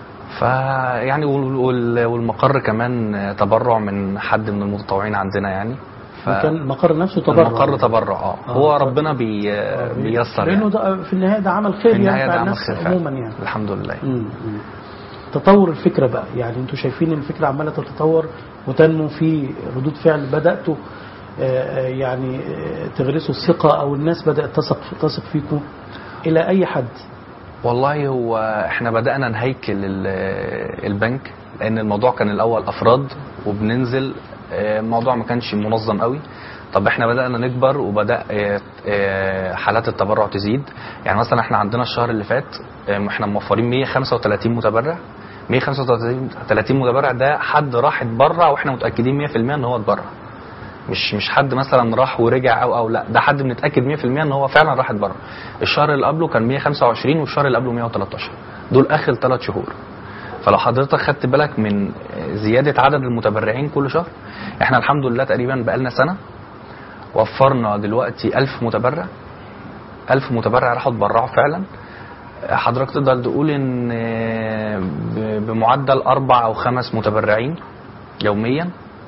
فيعني وال- وال- والمقر كمان تبرع من حد من المتطوعين عندنا يعني ف... مكان المقر نفسه تبرع المقر تبرع اه آه، هو ف- ربنا بي... آه، بيسر لانه يعني. ده في النهايه ده عمل خير في النهايه يعني ده بتاع عمل الناس خير فعلا. عموما يعني الحمد لله مم. مم. تطور الفكره بقى يعني انتوا شايفين ان الفكره عماله تتطور وتنمو في ردود فعل بداتوا آه، آه، يعني آه، تغرسوا الثقه او الناس بدات تثق تثق فيكم الى اي حد والله هو احنا بدأنا نهيكل ال- البنك لأن الموضوع كان الأول أفراد وبننزل آه، الموضوع ما كانش منظم قوي طب احنا بدأنا نكبر وبدأ آه، آه، حالات التبرع تزيد يعني مثلا احنا عندنا الشهر اللي فات آه، احنا موفرين 135 متبرع 135 متبرع ده حد راح اتبرع واحنا متأكدين 100% ان هو اتبرع مش مش حد مثلا راح ورجع او او لا ده حد بنتاكد 100% ان هو فعلا راح اتبرع الشهر اللي قبله كان 125 والشهر اللي قبله 113 دول اخر ثلاث شهور فلو حضرتك خدت بالك من زياده عدد المتبرعين كل شهر احنا الحمد لله تقريبا بقالنا سنه وفرنا دلوقتي 1000 متبرع 1000 متبرع راحوا اتبرعوا فعلا حضرتك تقدر تقول ان ب- بمعدل اربع او خمس متبرعين يوميا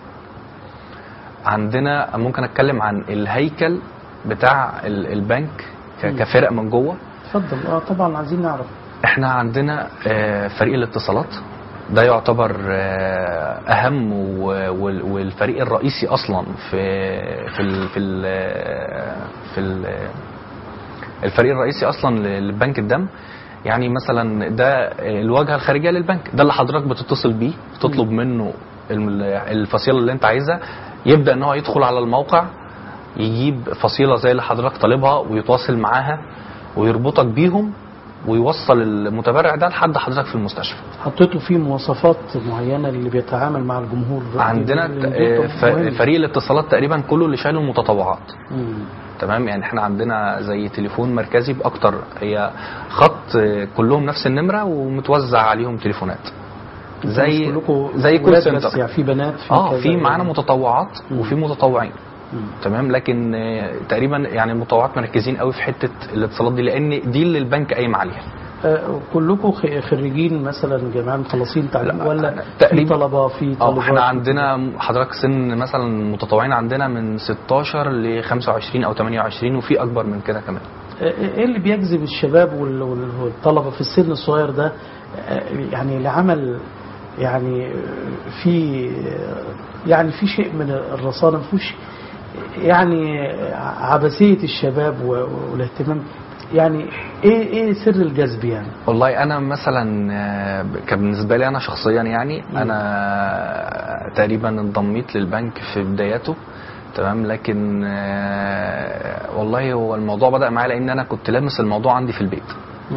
عندنا ممكن اتكلم عن الهيكل بتاع ال- البنك ك- مم. كفرق من جوه اتفضل اه طبعا عايزين نعرف احنا عندنا آه، فريق الاتصالات ده يعتبر آه، اهم و- وال- والفريق الرئيسي اصلا في في ال في ال في ال الفريق الرئيسي اصلا لبنك الدم يعني مثلا ده الواجهه الخارجيه للبنك ده اللي حضرتك بتتصل بيه تطلب منه الم- الفصيله اللي انت عايزها يبدا ان هو يدخل على الموقع يجيب فصيله زي اللي حضرتك طالبها ويتواصل معاها ويربطك بيهم ويوصل المتبرع ده لحد حضرتك في المستشفى حطيتوا فيه مواصفات معينه اللي بيتعامل مع الجمهور عندنا اللي ت- دول ف- مهم. فريق الاتصالات تقريبا كله اللي شايله المتطوعات مم. تمام يعني احنا عندنا زي تليفون مركزي باكتر هي خط آه، كلهم نفس النمره ومتوزع عليهم تليفونات زي مش كلكم زي كول ولاد بس سنتر يعني في بنات في اه كذا في معانا يعني. متطوعات مم. وفي متطوعين مم. تمام لكن آه، تقريبا يعني المتطوعات مركزين قوي في حته الاتصالات دي لان دي اللي البنك قايم عليها آه، كلكم خ- خريجين مثلا جامعه مخلصين تعليم لا، ولا في تقريبا. طلبه في اه طالبات احنا عندنا حضرتك سن مثلا متطوعين عندنا من 16 ل 25 او 28 وفي اكبر من كده كمان آه، ايه اللي بيجذب الشباب وال- وال- والطلبه في السن الصغير ده آه، يعني لعمل يعني آه، في آه، يعني في شيء من الرصانه ما فيهوش يعني عبثيه الشباب و- والاهتمام يعني ايه ايه سر الجذب يعني والله انا مثلا آه، كان بالنسبه لي انا شخصيا يعني انا تقريبا انضميت للبنك في بداياته تمام لكن آه، والله هو الموضوع بدا معايا لان انا كنت لامس الموضوع عندي في البيت مم.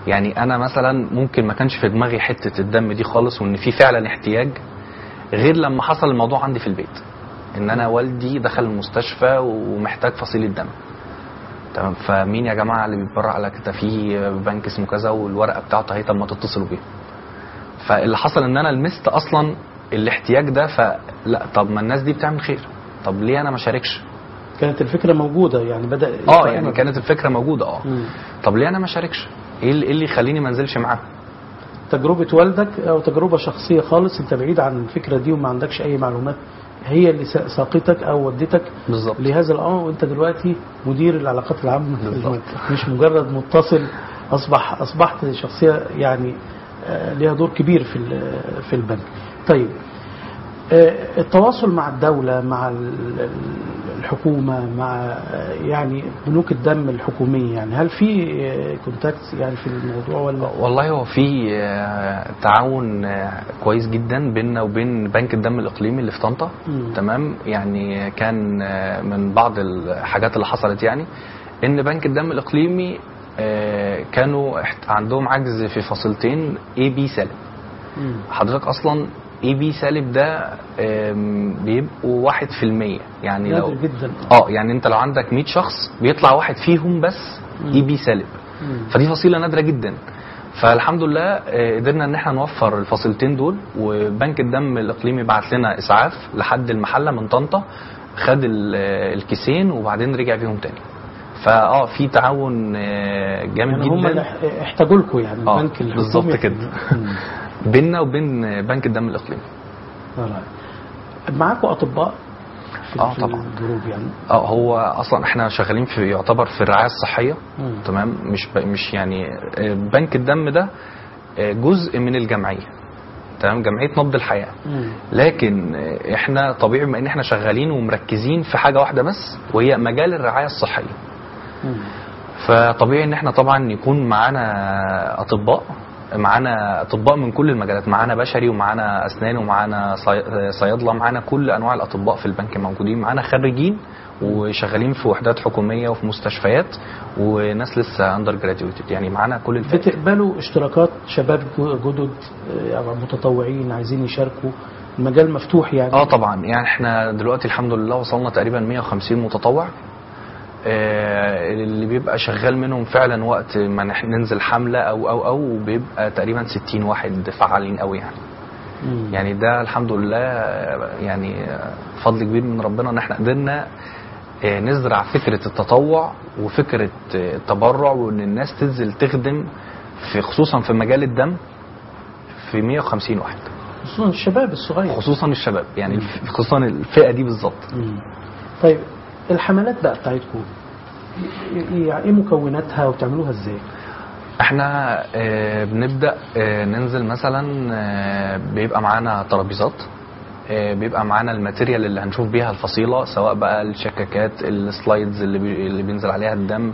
يعني انا مثلا ممكن ما كانش في دماغي حته الدم دي خالص وان في فعلا احتياج غير لما حصل الموضوع عندي في البيت ان انا والدي دخل المستشفى ومحتاج فصيله دم تمام فمين يا جماعه اللي بيتبرع على كده في بنك اسمه كذا والورقه بتاعته اهي طب ما تتصلوا بيه فاللي حصل ان انا لمست اصلا الاحتياج ده فلا طب ما الناس دي بتعمل خير طب ليه انا ما شاركش كانت الفكره موجوده يعني بدا اه يعني كانت الفكره موجوده اه مم. طب ليه انا ما شاركش ايه اللي, إيه اللي يخليني ما انزلش معاهم تجربه والدك او تجربه شخصيه خالص انت بعيد عن الفكره دي وما عندكش اي معلومات هي اللي سا- ساقتك او ودتك بالظبط لهذا الامر وانت دلوقتي مدير العلاقات العامه في بالظبط. البنك مش مجرد متصل اصبح اصبحت شخصيه يعني آه، ليها دور كبير في ال- في البنك طيب آه، التواصل مع الدولة مع ال- ال- الحكومة مع آه، يعني بنوك الدم الحكومية يعني هل في آه، كونتاكت يعني في الموضوع ولا والله هو في آه، تعاون آه، كويس جدا بيننا وبين بنك الدم الاقليمي اللي في طنطا مم. تمام يعني كان آه، من بعض الحاجات اللي حصلت يعني ان بنك الدم الاقليمي آه، كانوا احت- عندهم عجز في فصيلتين اي بي سالب مم. حضرتك اصلا اي بي سالب ده آم، بيبقوا واحد في المية يعني لو نادر جدا اه يعني انت لو عندك 100 شخص بيطلع واحد فيهم بس اي بي سالب مم. فدي فصيله نادره جدا فالحمد لله آه، قدرنا ان احنا نوفر الفصيلتين دول وبنك الدم الاقليمي بعت لنا اسعاف لحد المحله من طنطا خد ال- آه، الكيسين وبعدين رجع بيهم تاني فاه في تعاون آه، جامد يعني هم اللي جدا اح- احتاجوا لكم يعني اه البنك الحكومي بالظبط كده مم. بيننا وبين آه، بنك الدم الاقليمي طيب. معاكم اطباء في اه في طبعا. الجروب يعني اه هو اصلا احنا شغالين في يعتبر في الرعايه الصحيه مم. تمام مش ب- مش يعني آه، بنك الدم ده آه، جزء من الجمعيه تمام جمعيه نبض الحياه مم. لكن آه، احنا طبيعي بما ان احنا شغالين ومركزين في حاجه واحده بس وهي مجال الرعايه الصحيه مم. فطبيعي ان احنا طبعا يكون معانا اطباء معانا اطباء من كل المجالات معانا بشري ومعانا اسنان ومعانا صي- صيادله معانا كل انواع الاطباء في البنك موجودين معانا خريجين وشغالين في وحدات حكوميه وفي مستشفيات وناس لسه اندر جراديويتد يعني معانا كل الفئات بتقبلوا اشتراكات شباب جو- جدد آه، أو متطوعين عايزين يشاركوا المجال مفتوح يعني اه طبعا يعني احنا دلوقتي الحمد لله وصلنا تقريبا 150 متطوع آه، اللي بيبقى شغال منهم فعلا وقت ما نح- ننزل حمله او او او بيبقى تقريبا 60 واحد فعالين قوي يعني مم. يعني ده الحمد لله آه، يعني آه، فضل كبير من ربنا ان احنا قدرنا آه، نزرع فكره التطوع وفكره آه، التبرع وان الناس تنزل تخدم في خصوصا في مجال الدم في 150 واحد خصوصا الشباب الصغير خصوصا الشباب يعني الف- خصوصا الفئه دي بالظبط مم. طيب الحملات بقى بتاعتكم يعني ايه مكوناتها وبتعملوها ازاي؟ احنا آه، بنبدا آه، ننزل مثلا آه، بيبقى معانا ترابيزات آه، بيبقى معانا الماتيريال اللي هنشوف بيها الفصيله سواء بقى الشكاكات السلايدز اللي, بي اللي بينزل عليها الدم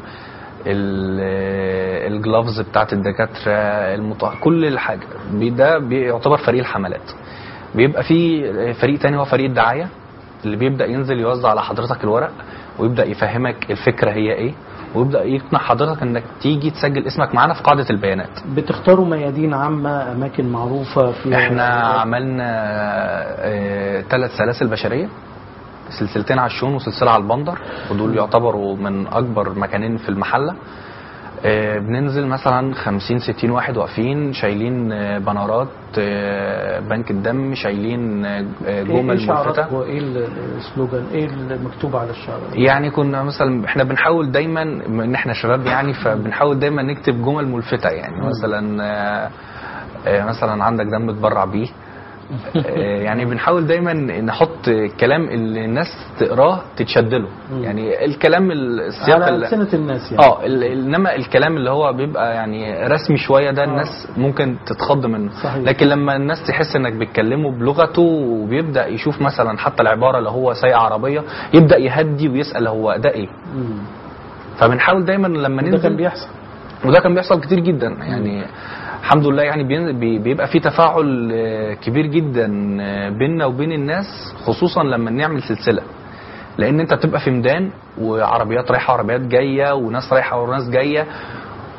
ال- الجلافز بتاعت الدكاتره المط... كل الحاجه بي- ده بيعتبر فريق الحملات بيبقى في فريق تاني هو فريق الدعايه اللي بيبدا ينزل يوزع على حضرتك الورق ويبدا يفهمك الفكره هي ايه ويبدا يقنع حضرتك انك تيجي تسجل اسمك معانا في قاعده البيانات بتختاروا ميادين عامة أماكن معروفة في احنا عملنا ثلاث سلاسل بشريه سلسلتين على الشون وسلسله على البندر ودول يعتبروا من اكبر مكانين في المحله آه، بننزل مثلا 50 60 واحد واقفين شايلين آه، بنرات آه، بنك الدم شايلين آه، ايه جمل إيه شعاراتكم ملفتة وايه ال- السلوجان ايه المكتوب على الشعارات؟ يعني كنا مثلا احنا بنحاول دايما بما ان احنا شباب يعني فبنحاول دايما نكتب جمل ملفتة يعني مثلا آه، آه، مثلا عندك دم تبرع بيه آه، يعني بنحاول دايما نحط كلام اللي الناس تقراه تتشد له مم. يعني الكلام السياق على ال- ألسنة الناس يعني اه ال- انما الكلام اللي هو بيبقى يعني رسمي شويه ده الناس ممكن تتخض منه صحيح. لكن لما الناس تحس انك بتكلمه بلغته وبيبدا يشوف مثلا حتى العباره اللي هو سايق عربيه يبدا يهدي ويسال هو ده ايه مم. فبنحاول دايما لما ده ننزل كان بيحصل وده كان بيحصل كتير جدا يعني الحمد لله يعني بين- بي- بيبقى في تفاعل آه، كبير جدا آه، بيننا وبين الناس خصوصا لما نعمل سلسله لان انت بتبقى في ميدان وعربيات رايحه وعربيات جايه وناس رايحه وناس جايه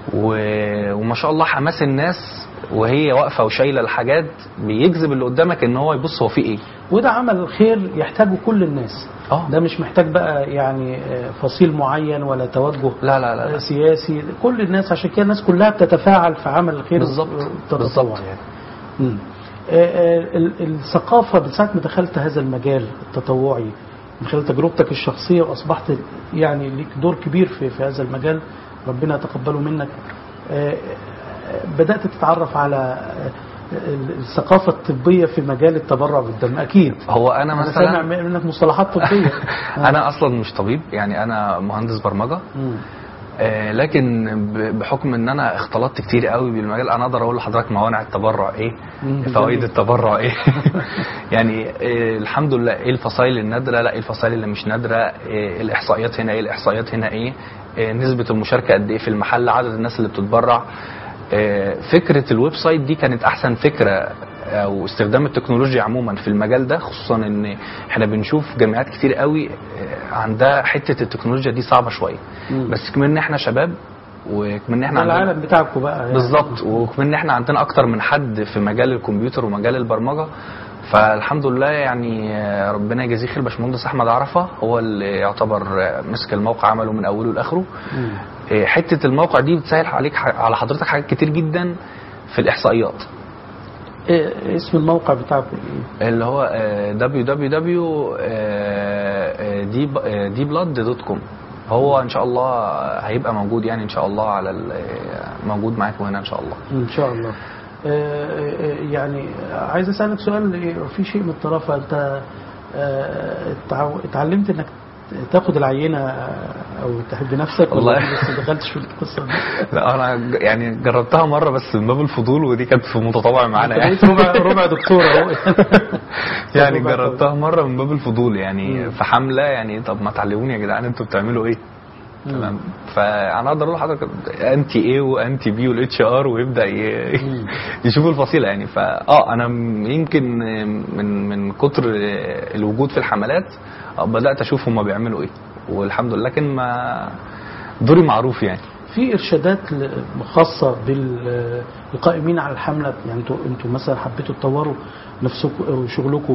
و- وما شاء الله حماس الناس وهي واقفه وشايله الحاجات بيجذب اللي قدامك ان هو يبص هو في ايه وده عمل خير يحتاجه كل الناس اه ده مش محتاج بقى يعني آه، فصيل معين ولا توجه لا لا لا, آه، لا. سياسي كل الناس عشان كده الناس كلها بتتفاعل في عمل الخير بالظبط. وتتطوع بالظبط. يعني مم. آه، آه، ال- الثقافة من ساعة ما دخلت هذا المجال التطوعي من خلال تجربتك الشخصية وأصبحت يعني ليك دور كبير في, في هذا المجال ربنا يتقبله منك آه، آه، بدأت تتعرف على آه، الثقافة الطبية في مجال التبرع بالدم أكيد هو انا أنا سامع مثلا منك مصطلحات طبية انا اصلا مش طبيب يعني انا مهندس برمجه مم. آه، لكن ب- بحكم ان انا اختلطت كتير قوي بالمجال انا اقدر اقول لحضرتك موانع التبرع ايه مم، فوائد جميل. التبرع ايه يعني آه، الحمد لله ايه الفصائل النادره لا ايه الفصائل اللي مش نادره آه، الاحصائيات هنا ايه الاحصائيات هنا ايه آه، نسبه المشاركه قد ايه في المحل عدد الناس اللي بتتبرع آه، فكره الويب سايت دي كانت احسن فكره او استخدام التكنولوجيا عموما في المجال ده خصوصا ان احنا بنشوف جامعات كتير قوي آه، عندها حته التكنولوجيا دي صعبه شويه مم. بس كمان ان احنا شباب وكمان ان احنا ده عندنا العالم بتاعكم بقى يعني. بالظبط وكمان ان احنا عندنا اكتر من حد في مجال الكمبيوتر ومجال البرمجه فالحمد لله يعني آه، ربنا يجازيه خير باشمهندس احمد عرفه هو اللي يعتبر آه، مسك الموقع عمله من اوله لاخره مم. آه، حته الموقع دي بتسهل عليك ح- على حضرتك حاجات كتير جدا في الاحصائيات إيه اسم الموقع بتاعكم ايه؟ اللي هو www.dblood.com هو ان شاء الله هيبقى موجود يعني ان شاء الله على ال- آه، موجود معاكم هنا ان شاء الله ان شاء الله آه، آه، يعني عايز اسالك سؤال في شيء من الطرافه انت آه، اتعو- اتعلمت انك تاخد العينه آه، او تحب نفسك والله. ولا لسه دخلتش في القصه دي لا انا ج- يعني جربتها مره بس من باب الفضول ودي كانت في متطوع معانا أنت يعني بقيت ربع ربع دكتور اهو يعني ربع جربتها مره من باب الفضول يعني مم. في حمله يعني طب ما تعلموني يا جدعان انتوا بتعملوا ايه تمام فانا اقدر اقول لحضرتك انتي ايه وانتي بي والاتش ار ويبدا ي- مم. يشوف الفصيله يعني فاه انا م- يمكن من من كتر الوجود في الحملات آه، بدات اشوف هم بيعملوا ايه والحمد لله لكن ما دوري معروف يعني في ارشادات ل- خاصه بالقائمين على الحمله يعني انتوا انتوا مثلا حبيتوا تطوروا نفسكم او شغلكم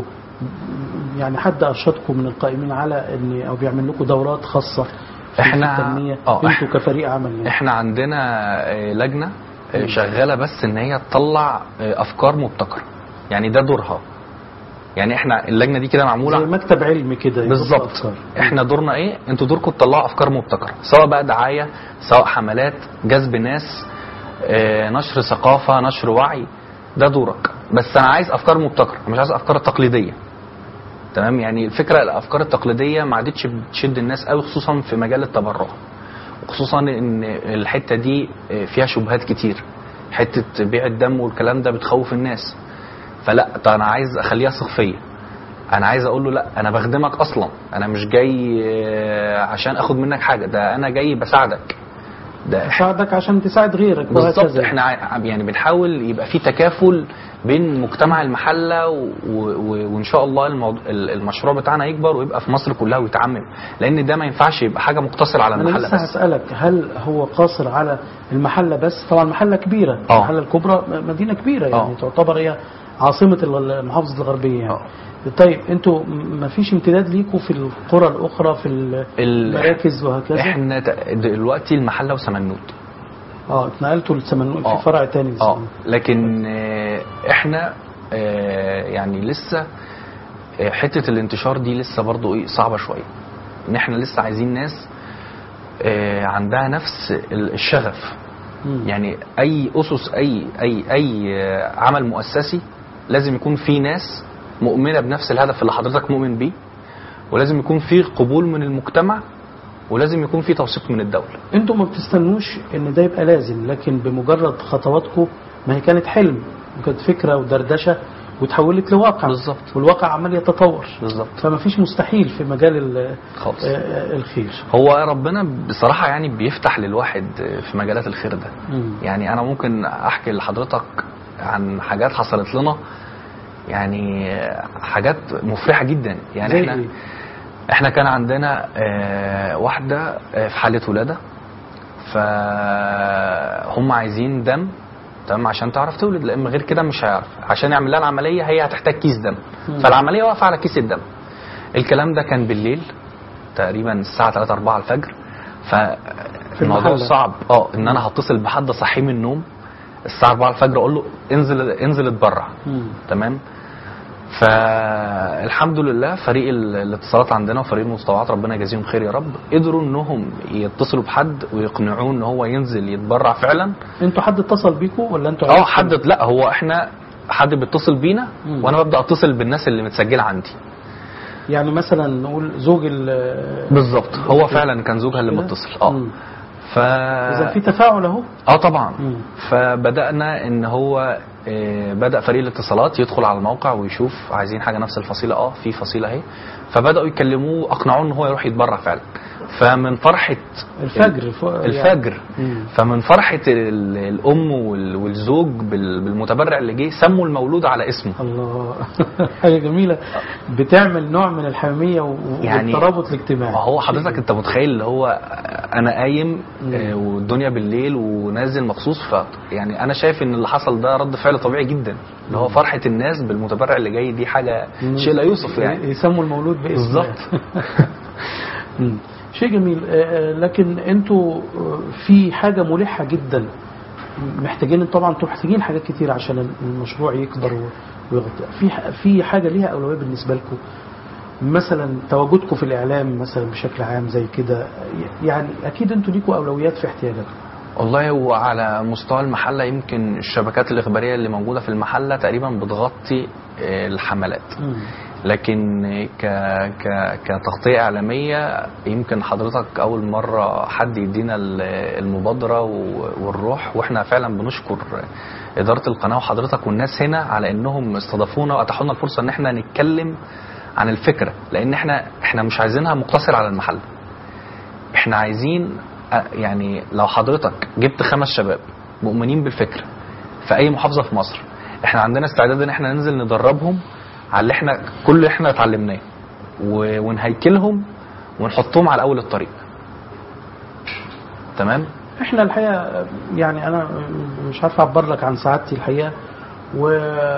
يعني حد ارشدكم من القائمين على ان او بيعمل لكم دورات خاصه في إحنا- التنميه آه، انتوا كفريق عمل يعني. احنا عندنا آه، لجنه آه، شغاله بس ان هي تطلع آه، افكار مبتكره يعني ده دورها يعني احنا اللجنه دي كده زي معموله مكتب علمي كده يحط بالظبط أفكار. احنا دورنا ايه انتوا دوركم تطلعوا افكار مبتكره سواء بقى دعايه سواء حملات جذب ناس آه، نشر ثقافه نشر وعي ده دورك بس انا عايز افكار مبتكره مش عايز افكار تقليديه تمام يعني الفكره الافكار التقليديه ما عادتش بتشد الناس قوي خصوصا في مجال التبرع وخصوصا ان الحته دي فيها شبهات كتير حته بيع الدم والكلام ده بتخوف الناس فلا طب انا عايز اخليها صفيه انا عايز اقول له لا انا بخدمك اصلا انا مش جاي آه، عشان اخد منك حاجه ده انا جاي بساعدك ده اساعدك عشان تساعد غيرك بالظبط وهكذا. احنا ع- يعني بنحاول يبقى في تكافل بين مجتمع المحله و... و... وان شاء الله الموضوع المشروع بتاعنا يكبر ويبقى في مصر كلها ويتعمم لان ده ما ينفعش يبقى حاجه مقتصره على انا المحله لسه بس هسألك هل هو قاصر على المحلة بس طبعا المحلة كبيرة آه. المحلة الكبرى م- مدينة كبيرة يعني آه. تعتبر هي عاصمة ال- المحافظة الغربية يعني آه. طيب انتوا م- ما فيش امتداد ليكوا في القرى الأخرى في ال- المراكز وهكذا احنا ت- دلوقتي المحله وسمنود اه اتنقلتوا للسمنوء آه. في فرع تاني اه للسمنوء. لكن آه، احنا آه، يعني لسه آه، حته الانتشار دي لسه برضو ايه صعبه شويه ان احنا لسه عايزين ناس آه، عندها نفس ال- الشغف مم. يعني اي اسس اي اي اي آه، عمل مؤسسي لازم يكون في ناس مؤمنه بنفس الهدف اللي حضرتك مؤمن بيه ولازم يكون في قبول من المجتمع ولازم يكون في توثيق من الدوله انتوا ما بتستنوش ان ده يبقى لازم لكن بمجرد خطواتكم ما هي كانت حلم وكانت فكرة ودردشة وتحولت لواقع بالظبط. والواقع عمال يتطور بالظبط فما فيش مستحيل في مجال ال- خالص آه، آه، الخير هو ربنا بصراحة يعني بيفتح للواحد في مجالات الخير ده مم. يعني أنا ممكن أحكي لحضرتك عن حاجات حصلت لنا يعني حاجات مفرحة جدا يعني زي احنا إيه؟ احنا كان عندنا آه، واحدة آه، في حالة ولادة فهم عايزين دم تمام عشان تعرف تولد لان غير كده مش هيعرف عشان يعمل لها العمليه هي هتحتاج كيس دم فالعمليه واقفه على كيس الدم الكلام ده كان بالليل تقريبا الساعه 3 4 الفجر فالموضوع المحلة. صعب اه ان انا هتصل بحد صحيه من النوم الساعه 4 الفجر اقول له انزل انزل اتبرع مم. تمام فالحمد لله فريق ال- الاتصالات عندنا وفريق المتطوعات ربنا يجازيهم خير يا رب قدروا انهم يتصلوا بحد ويقنعوه ان هو ينزل يتبرع فعلا انتوا حد اتصل بيكوا ولا انتوا اه عرفتوا؟ حد لا هو احنا حد بيتصل بينا مم. وانا ببدا اتصل بالناس اللي متسجله عندي يعني مثلا نقول زوج ال بالظبط هو فعلا كان زوجها اللي كده؟ متصل اه مم. ف اذا في تفاعل اهو اه طبعا مم. فبدانا ان هو آه، بدا فريق الاتصالات يدخل على الموقع ويشوف عايزين حاجه نفس الفصيله اه في فصيله اهي فبداوا يكلموه اقنعوه ان هو يروح يتبرع فعلا فمن فرحه الفجر ف- يعني- الفجر مم. فمن فرحه ال- الام وال- والزوج بال- بالمتبرع اللي جه سموا المولود على اسمه الله حاجه جميله بتعمل نوع من الحميميه و- يعني والترابط الاجتماعي ما هو حضرتك انت متخيل اللي هو انا قايم مم. آه، والدنيا بالليل ونازل مخصوص ف يعني انا شايف ان اللي حصل ده رد فعل طبيعي جدا اللي هو فرحه الناس بالمتبرع اللي جاي دي حاجه مم. شيء لا يوصف يعني يسموا المولود باسم بالظبط. مم. شيء جميل آه، آه، لكن انتوا آه، في حاجه ملحه جدا محتاجين طبعا انتوا محتاجين حاجات كتير عشان المشروع يكبر و- ويغطي في ح- في حاجه ليها اولويه بالنسبه لكم مثلا تواجدكم في الاعلام مثلا بشكل عام زي كده يعني اكيد انتوا ليكوا اولويات في احتياجاتكم والله هو على مستوى المحله يمكن الشبكات الاخباريه اللي موجوده في المحله تقريبا بتغطي آه، الحملات لكن ك... ك... كتغطية إعلامية يمكن حضرتك أول مرة حد يدينا ال- المبادرة و- والروح وإحنا فعلا بنشكر إدارة القناة وحضرتك والناس هنا على إنهم استضافونا وأتاحوا لنا الفرصة إن إحنا نتكلم عن الفكرة لأن إحنا إحنا مش عايزينها مقتصرة على المحل إحنا عايزين أ- يعني لو حضرتك جبت خمس شباب مؤمنين بالفكرة في أي محافظة في مصر إحنا عندنا استعداد إن إحنا ننزل ندربهم على اللي احنا كل اللي احنا اتعلمناه و- ونهيكلهم ونحطهم على اول الطريق تمام احنا الحقيقه يعني انا مش عارف اعبر لك عن سعادتي الحقيقه و...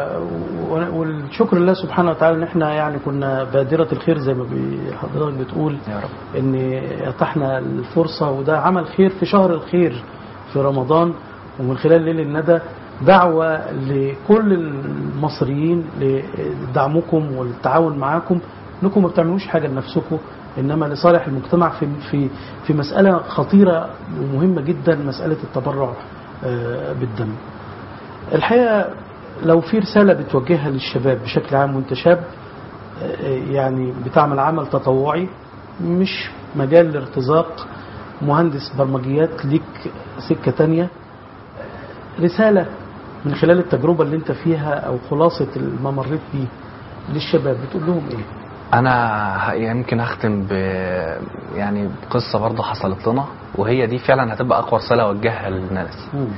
و- والشكر لله سبحانه وتعالى ان احنا يعني كنا بادره الخير زي ما بي- حضرتك بتقول يا رب ان اتحنا الفرصه وده عمل خير في شهر الخير في رمضان ومن خلال ليل الندى دعوه لكل المصريين لدعمكم والتعاون معاكم انكم ما بتعملوش حاجه لنفسكم انما لصالح المجتمع في في في مساله خطيره ومهمه جدا مساله التبرع آه، بالدم. الحقيقه لو في رساله بتوجهها للشباب بشكل عام وانت شاب آه، يعني بتعمل عمل تطوعي مش مجال الارتزاق مهندس برمجيات ليك سكه تانية رساله من خلال التجربه اللي انت فيها او خلاصه ما مريت بيه للشباب بتقول لهم ايه؟ انا ه- يمكن هختم ب يعني بقصه برضه حصلت لنا وهي دي فعلا هتبقى اقوى رساله اوجهها للناس مم.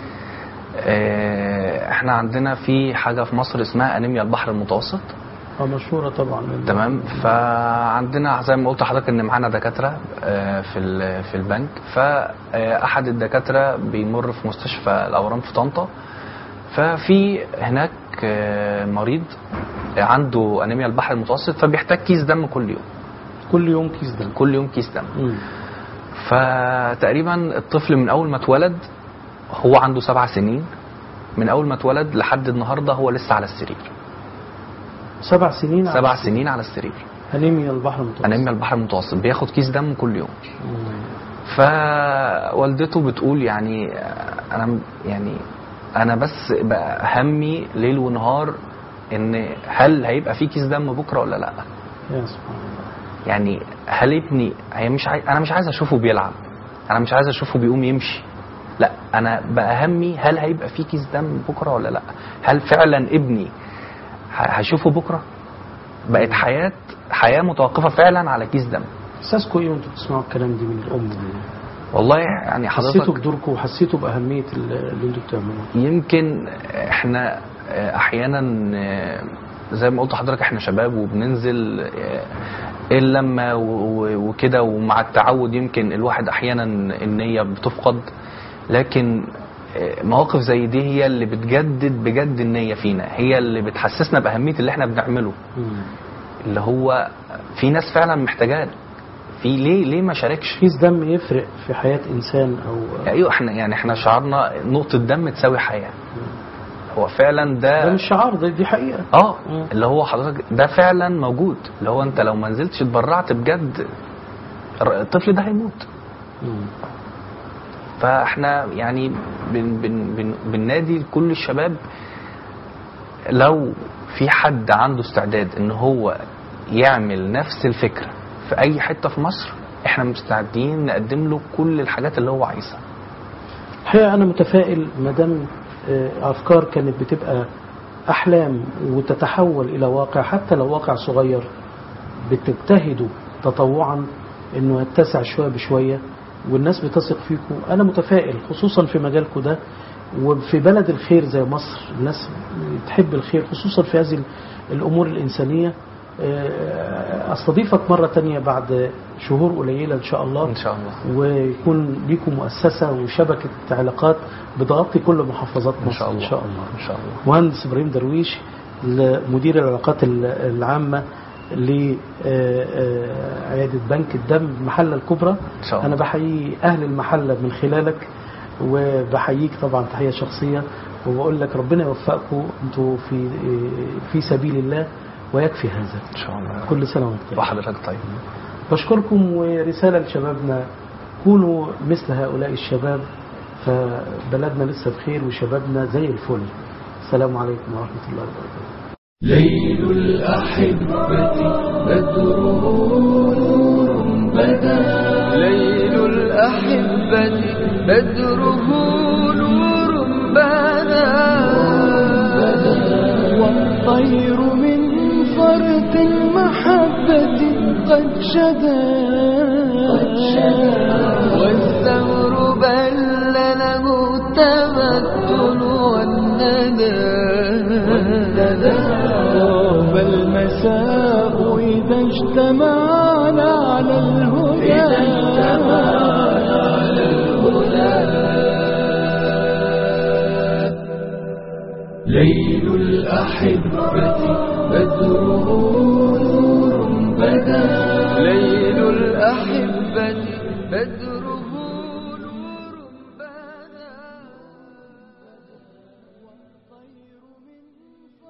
اه، احنا عندنا في حاجه في مصر اسمها انيميا البحر المتوسط اه مشهوره طبعا تمام فعندنا زي ما قلت لحضرتك ان معانا دكاتره آه، في ال- في البنك فاحد الدكاتره بيمر في مستشفى الاورام في طنطا ففي هناك آه، مريض عنده انيميا البحر المتوسط فبيحتاج كيس دم كل يوم كل يوم كيس دم كل يوم كيس دم مم. فتقريبا الطفل من اول ما اتولد هو عنده سبع سنين من اول ما اتولد لحد النهارده هو لسه على السرير سبع سنين على سبع السرير. سنين على السرير انيميا البحر المتوسط انيميا البحر المتوسط بياخد كيس دم كل يوم مم. فوالدته بتقول يعني انا يعني انا بس بقى همي ليل ونهار ان هل هيبقى في كيس دم بكره ولا لا يا سبحان الله يعني هل ابني هي مش عايز انا مش عايز اشوفه بيلعب انا مش عايز اشوفه بيقوم يمشي لا انا بقى همي هل هيبقى في كيس دم بكره ولا لا هل فعلا ابني ه- هشوفه بكره بقت حياه حياه متوقفه فعلا على كيس دم احساسكم ايه وانتوا بتسمعوا الكلام دي من الام دي؟ والله يعني حسيتوا حضرتك بدوركم وحسيتوا باهميه ال- اللي انتوا بتعملوه يمكن احنا احيانا زي ما قلت لحضرتك احنا شباب وبننزل اللمة و- و- وكده ومع التعود يمكن الواحد احيانا النية بتفقد لكن آه، مواقف زي دي هي اللي بتجدد بجد النية فينا هي اللي بتحسسنا بأهمية اللي احنا بنعمله اللي هو في ناس فعلا محتاجاه في ليه ليه ما شاركش كيس دم يفرق في حياة إنسان أو ايوه احنا يعني احنا شعارنا نقطة دم تساوي حياة هو فعلا ده ده مش شعار ده دي حقيقة اه مم. اللي هو حضرتك ده فعلا موجود اللي هو انت لو ما نزلتش اتبرعت بجد الر- الطفل ده هيموت مم. فاحنا يعني بن بن بن بننادي لكل الشباب لو في حد عنده استعداد ان هو يعمل نفس الفكره في اي حته في مصر احنا مستعدين نقدم له كل الحاجات اللي هو عايزها الحقيقة أنا متفائل ما دام آه، أفكار كانت بتبقى أحلام وتتحول إلى واقع حتى لو واقع صغير بتجتهدوا تطوعا إنه يتسع شوية بشوية والناس بتثق فيكم أنا متفائل خصوصا في مجالكم ده وفي بلد الخير زي مصر الناس تحب الخير خصوصا في هذه الأمور الإنسانية آه، أستضيفك مرة تانية بعد شهور قليلة إن شاء الله ان شاء الله ويكون ليكم مؤسسة وشبكة علاقات بتغطي كل محافظات مصر ان شاء الله إن شاء الله ان شاء الله مهندس إبراهيم درويش مدير العلاقات ال- العامة لعيادة بنك الدم المحلة الكبرى ان شاء الله أنا بحيي أهل المحلة من خلالك وبحييك طبعا تحية شخصية وبقول لك ربنا يوفقكم أنتوا في في سبيل الله ويكفي هذا ان شاء الله كل سنة وأنتم طيب. وحضرتك طيب بشكركم ورسالة لشبابنا كونوا مثل هؤلاء الشباب فبلدنا لسه بخير وشبابنا زي الفل السلام عليكم ورحمة الله وبركاته ليل الأحبة بدره نور بدا ليل الأحبة بدره نور بدا والطير من فرط المحبة قد شدا والثمر بل له التمثل والندى طاب المساء إذا اجتمعنا على الهدى إذا اجتمعنا على الهدى ليل الأحبة بدره نور بدا ليل الأحبة بدره